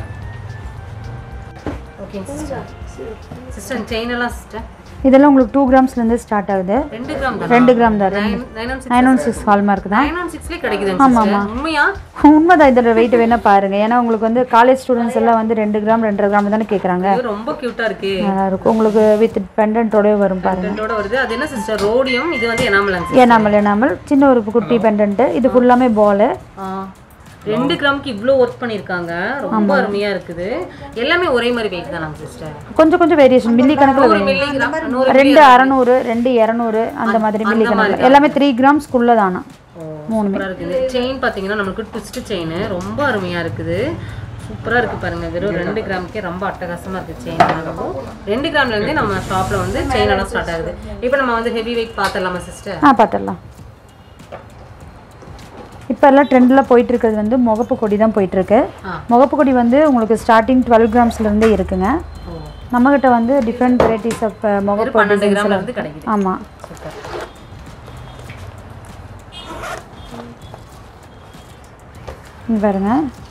Speaker 2: ஓகேங்க சிஸ்டர் சிஸ்டர் செயின் எல்லாம் சிஸ்டர்
Speaker 1: இதெல்லாம் உங்களுக்கு டூ கிராம்ஸ்லேருந்து ஸ்டார்ட் ஆகுது
Speaker 2: ரெண்டு கிராம் தான்
Speaker 1: ரெண்டு கிராம் தான்
Speaker 2: nine nine one six
Speaker 1: nine one six hallmark தான்
Speaker 2: நைன் ஒன் சிக்ஸ்லேயே கிடைக்குதுங்க சிஸ்டர் உண்மையா
Speaker 1: உண்மைதான் இதோட வெயிட் வேணா பாருங்க ஏன்னா உங்களுக்கு வந்து காலேஜ் ஸ்டூடெண்ட்ஸ் எல்லாம் வந்து ரெண்டு கிராம் ரெண்டரை கிராம் தானே கேட்குறாங்க
Speaker 2: இது ரொம்ப கியூட்டா இருக்கு
Speaker 1: நல்லா இருக்கும் உங்களுக்கு வித் பெண்டன்ட்டோடய வரும் பாருங்க
Speaker 2: ரெண்டோட வருது அது என்ன சிஸ்டர் ரோடியம் இது வந்து எனாமலன்ஸ்
Speaker 1: ஏனாமல் ஏனாமல் சின்ன ஒரு குட்டி பெண்டன்ட்டு இது ஃபுல்லாமே பால்
Speaker 2: ரெண்டு கிராமுக்கு இவ்வளோ ஒர்க் பண்ணியிருக்காங்க ரொம்ப அருமையா இருக்குது எல்லாமே ஒரே மாதிரி வெயிட் தான் சிஸ்டர்
Speaker 1: கொஞ்சம் கொஞ்சம் வேரியேஷன் மில்லி கணக்கில்
Speaker 2: நூறு மில்லி கிராம் நூறு
Speaker 1: ரெண்டு அறநூறு ரெண்டு இரநூறு அந்த மாதிரி மில்லி கணக்கில் எல்லாமே த்ரீ கிராம்ஸ்க்குள்ளே தானா
Speaker 2: சூப்பரா இருக்குது செயின் பார்த்தீங்கன்னா நம்மளுக்கு ட்விஸ்ட் செயின் ரொம்ப அருமையா இருக்குது சூப்பரா இருக்கு பாருங்க வெறும் ரெண்டு கிராமுக்கே ரொம்ப அட்டகாசமா இருக்கு செயின் ஆகவும் ரெண்டு கிராம்ல இருந்தே நம்ம ஷாப்ல வந்து செயின் எல்லாம் ஸ்டார்ட் ஆகுது இப்போ நம்ம வந்து ஹெவி வெயிட் பார்த்துடலாமா சிஸ்டர்
Speaker 1: ஆ பார்த்துடலாம் இப்போ எல்லாம் ட்ரெண்டில் போயிட்டு இருக்கிறது வந்து முகப்பு கொடி தான் போயிட்டு இருக்கு
Speaker 2: ஆ.
Speaker 1: முகப்பு கொடி வந்து உங்களுக்கு ஸ்டார்டிங் டுவெல் கிராம்ஸ்லேருந்தே இருக்குங்க நம்மக்கிட்ட வந்து டிஃப்ரெண்ட் வெரைட்டிஸ் ஆஃப் முகப்பு
Speaker 2: பன்னெண்டு கிராம்ல இருந்து கிடைக்குது
Speaker 1: ஆமாம்
Speaker 2: சூப்பர்
Speaker 1: இங்க பாருங்க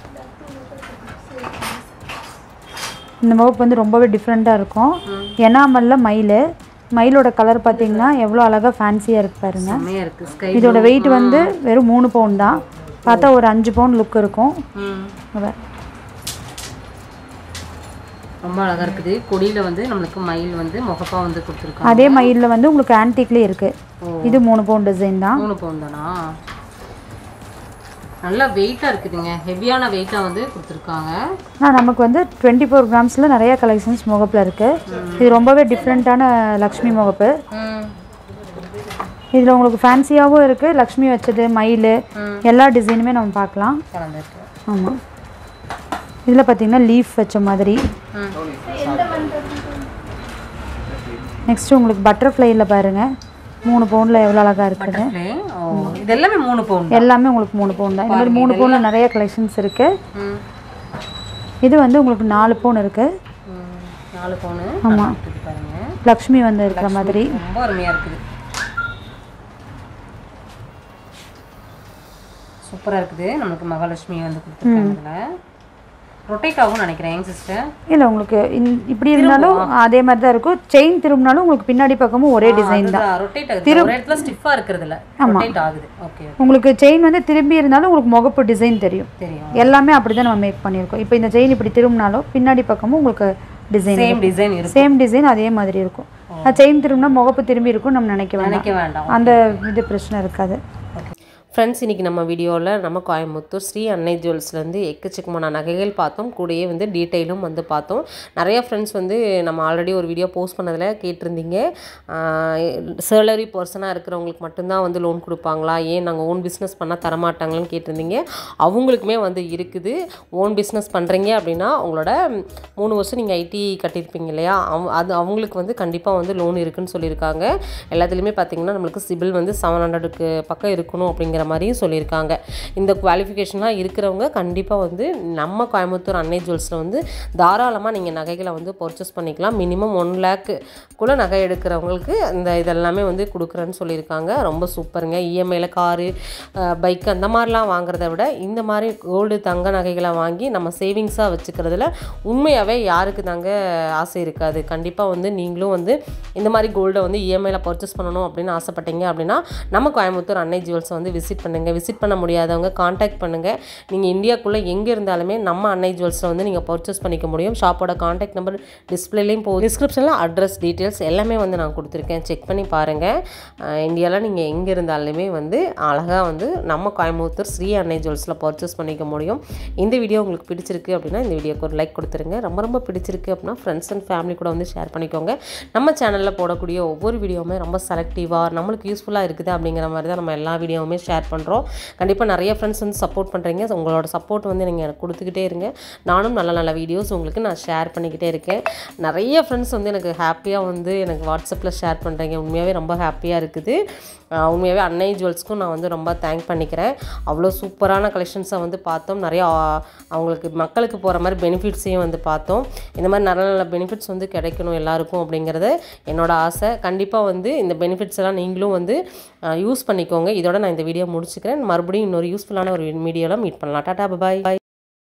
Speaker 1: இந்த முகப்பு வந்து ரொம்பவே டிஃப்ரெண்ட்டாக இருக்கும் எனாமல்ல மயில் மயிலோட கலர் பார்த்தீங்கன்னா எவ்வளோ அழகாக ஃபேன்சியாக இருக்கு பாருங்க
Speaker 2: செம்மையா இருக்கு ஸ்கை
Speaker 1: இதோட வெயிட் வந்து வெறும் மூணு பவுன் தான் பார்த்தா ஒரு அஞ்சு பவுன் லுக் இருக்கும்
Speaker 2: ம்
Speaker 1: இங்க பாரு.
Speaker 2: ரொம்ப அழகா இருக்குது கொடியில வந்து நம்மளுக்கு மயில் வந்து முகப்பா வந்து கொடுத்துருக்காங்க
Speaker 1: அதே மயிலில் வந்து உங்களுக்கு ஆன்டிக்லேயே இருக்குது இது மூணு பவுன் டிசைன் தான்
Speaker 2: மூணு பவுன் தானா நல்லா வெயிட்டா இருக்குதுங்க ஹெவியான வெயிட்டா வந்து கொடுத்துருக்காங்க
Speaker 1: ஆனால் நமக்கு வந்து டுவெண்ட்டி ஃபோர் கிராம்ஸில் நிறைய கலெக்ஷன்ஸ் முகப்பில் இருக்குது இது ரொம்பவே டிஃப்ரெண்ட்டான லக்ஷ்மி முகப்பு
Speaker 2: ம்
Speaker 1: இதில் உங்களுக்கு ஃபேன்சியாகவும் இருக்குது லக்ஷ்மி வச்சது மயில் எல்லா டிசைனுமே நம்ம பார்க்கலாம்
Speaker 2: கலந்துருக்கு
Speaker 1: ஆமாம் இதில் பார்த்தீங்கன்னா லீஃப் வச்ச மாதிரி
Speaker 2: ம்
Speaker 1: நெக்ஸ்ட்டு உங்களுக்கு பட்டர்ஃப்ளைல பாருங்கள் மூணு பவுனில் எவ்வளோ அழகாக இருக்குது
Speaker 2: பட்டர்ஃப்ளை ஓ இது எல்லாமே மூணு பவுன்
Speaker 1: எல்லாமே உங்களுக்கு மூணு பவுன் தான் இந்த மாதிரி மூணு பவுனில் நிறைய கலெக்ஷன்ஸ் இருக்குது
Speaker 2: ம்
Speaker 1: இது வந்து உங்களுக்கு நாலு பவுன் இருக்குது
Speaker 2: ம். நாலு பவுனு
Speaker 1: ஆமாம்
Speaker 2: இருக்குது பாருங்க
Speaker 1: லக்ஷ்மி வந்து இருக்கிற மாதிரி
Speaker 2: ரொம்ப அருமையா இருக்குது சூப்பரா இருக்குது நமக்கு மகாலட்சுமி வந்து கொடுத்துருக்காங்க இதில் ரொட்டேட் ஆகும்னு நினைக்கிறேன் சிஸ்டர்
Speaker 1: இல்லை உங்களுக்கு இந்- இப்படி இருந்தாலும் அதே மாதிரி தான் இருக்கும் செயின் திரும்பினாலும் உங்களுக்கு பின்னாடி பக்கமும் ஒரே டிசைன் தான்
Speaker 2: ரொட்டேட் ஆகுது ஒரு இடத்துல ஸ்டிஃபாக இருக்கிறது இல்ல ரொட்டேட் ஆகுது ஓகே
Speaker 1: உங்களுக்கு செயின் வந்து திரும்பி இருந்தாலும் உங்களுக்கு முகப்பு டிசைன் தெரியும்
Speaker 2: தெரியும்
Speaker 1: எல்லாமே அப்படி தான் நம்ம மேக் பண்ணியிருக்கோம் இப்போ இந்த செயின் இப்படி திரும்பினாலும் பின்னாடி பக்கமும் உங்களுக்கு டிசைன்
Speaker 2: சேம் டிசைன் இருக்கும்
Speaker 1: சேம் டிசைன் அதே மாதிரி இருக்கும் செயின் திரும்பினா முகப்பு திரும்பி இருக்கும் நம்ம நினைக்க வேண்டாம்
Speaker 2: நினைக்க வேண்டாம்
Speaker 1: அந்த இது பிரச்சனை இருக்காது
Speaker 2: ஃப்ரெண்ட்ஸ் இன்றைக்கி நம்ம வீடியோவில் நம்ம கோயம்புத்தூர் ஸ்ரீ அன்னை ஜுவல்ஸ்லேருந்து எக்கச்சக்கமான நகைகள் பார்த்தோம் கூடயே வந்து டீட்டெயிலும் வந்து பார்த்தோம் நிறைய ஃப்ரெண்ட்ஸ் வந்து நம்ம ஆல்ரெடி ஒரு வீடியோ போஸ்ட் பண்ணதில் கேட்டிருந்தீங்க சேலரி பர்சனாக இருக்கிறவங்களுக்கு மட்டும்தான் வந்து லோன் கொடுப்பாங்களா ஏன் நாங்கள் ஓன் பிஸ்னஸ் பண்ணால் தரமாட்டாங்களான்னு கேட்டிருந்தீங்க அவங்களுக்குமே வந்து இருக்குது ஓன் பிஸ்னஸ் பண்ணுறீங்க அப்படின்னா உங்களோட மூணு வருஷம் நீங்கள் ஐடி கட்டியிருப்பீங்க இல்லையா அவ அது அவங்களுக்கு வந்து கண்டிப்பாக வந்து லோன் இருக்குன்னு சொல்லியிருக்காங்க எல்லாத்துலேயுமே பார்த்தீங்கன்னா நம்மளுக்கு சிபில் வந்து செவன் ஹண்ட்ரடுக்கு பக்கம் இருக்கணும் அப்படிங்கிற மாதிரியும் சொல்லியிருக்காங்க இந்த குவாலிஃபிகேஷன்லாம் இருக்கிறவங்க கண்டிப்பாக வந்து நம்ம கோயம்புத்தூர் அன்னை ஜுவல்ஸில் வந்து தாராளமாக நீங்கள் நகைகளை வந்து பர்ச்சேஸ் பண்ணிக்கலாம் மினிமம் ஒன் லேக்கு கூட நகை எடுக்கிறவங்களுக்கு இந்த இதெல்லாமே வந்து கொடுக்குறேன்னு சொல்லியிருக்காங்க ரொம்ப சூப்பருங்க இஎம்ஐயில் காரு பைக் அந்த மாதிரிலாம் வாங்குறத விட இந்த மாதிரி கோல்டு தங்க நகைகளை வாங்கி நம்ம சேவிங்ஸாக வச்சுக்கிறதுல உண்மையாகவே யாருக்கு தாங்க ஆசை இருக்காது கண்டிப்பாக வந்து நீங்களும் வந்து இந்த மாதிரி கோல்டை வந்து இஎம்ஐயில் பர்ச்சேஸ் பண்ணணும் அப்படின்னு ஆசைப்பட்டீங்க அப்படின்னா நம்ம கோயம்புத்தூர் அன்னை ஜுவல்ஸை வந்து விசிட் பண்ணுங்கள் விசிட் பண்ண முடியாதவங்க காண்டாக்ட் பண்ணுங்கள் நீங்கள் இந்தியாக்குள்ளே எங்கே இருந்தாலுமே நம்ம அன்னை ஜுவல்ஸில் வந்து நீங்கள் பர்ச்சேஸ் பண்ணிக்க முடியும் ஷாப்போட காண்டாக்ட் நம்பர் டிஸ்பிளேலையும் போ டிஸ்கிரிப்ஷனில் அட்ரஸ் டீட்டெயில்ஸ் எல்லாமே வந்து நான் கொடுத்துருக்கேன் செக் பண்ணி பாருங்கள் இந்தியாவில் நீங்கள் எங்கே இருந்தாலுமே வந்து அழகாக வந்து நம்ம கோயம்புத்தூர் ஸ்ரீ அன்னை ஜுவல்ஸில் பர்ச்சேஸ் பண்ணிக்க முடியும் இந்த வீடியோ உங்களுக்கு பிடிச்சிருக்கு அப்படின்னா இந்த வீடியோக்கு ஒரு லைக் கொடுத்துருங்க ரொம்ப ரொம்ப பிடிச்சிருக்கு அப்படின்னா ஃப்ரெண்ட்ஸ் அண்ட் ஃபேமிலி கூட வந்து ஷேர் பண்ணிக்கோங்க நம்ம சேனலில் போடக்கூடிய ஒவ்வொரு வீடியோவுமே ரொம்ப செலக்டிவாக நம்மளுக்கு யூஸ்ஃபுல்லாக இருக்குது அப்படிங்கிற மாதிரி தான் நம்ம எல்லா வீடியோவுமே ஷேர் பண்ணுறோம் கண்டிப்பாக நிறைய ஃப்ரெண்ட்ஸ் வந்து சப்போர்ட் பண்ணுறீங்க உங்களோட சப்போர்ட் வந்து நீங்கள் எனக்கு கொடுத்துக்கிட்டே இருங்க நானும் நல்ல நல்ல வீடியோஸ் உங்களுக்கு நான் ஷேர் பண்ணிக்கிட்டே இருக்கேன் நிறைய ஃப்ரெண்ட்ஸ் வந்து எனக்கு ஹாப்பியாக வந்து எனக்கு வாட்ஸ்அப்பில் ஷேர் பண்ணுறீங்க உண்மையாகவே ரொம்ப ஹாப்பியாக இருக்குது உண்மையாகவே அன்னை ஜுவல்ஸ்க்கும் நான் வந்து ரொம்ப தேங்க் பண்ணிக்கிறேன் அவ்வளோ சூப்பரான கலெக்ஷன்ஸை வந்து பார்த்தோம் நிறையா அவங்களுக்கு மக்களுக்கு போகிற மாதிரி பெனிஃபிட்ஸையும் வந்து பார்த்தோம் இந்த மாதிரி நல்ல நல்ல பெனிஃபிட்ஸ் வந்து கிடைக்கணும் எல்லாருக்கும் அப்படிங்கிறது என்னோட ஆசை கண்டிப்பாக வந்து இந்த பெனிஃபிட்ஸ் எல்லாம் நீங்களும் வந்து யூஸ் பண்ணிக்கோங்க இதோட நான் இந்த வீடியோ முடிச்சுக்கிறேன் மறுபடியும் இன்னொரு யூஸ்ஃபுல்லான ஒரு வீடியோவில் மீட் பண்ணலாம் டாட்டா பாய் பாய்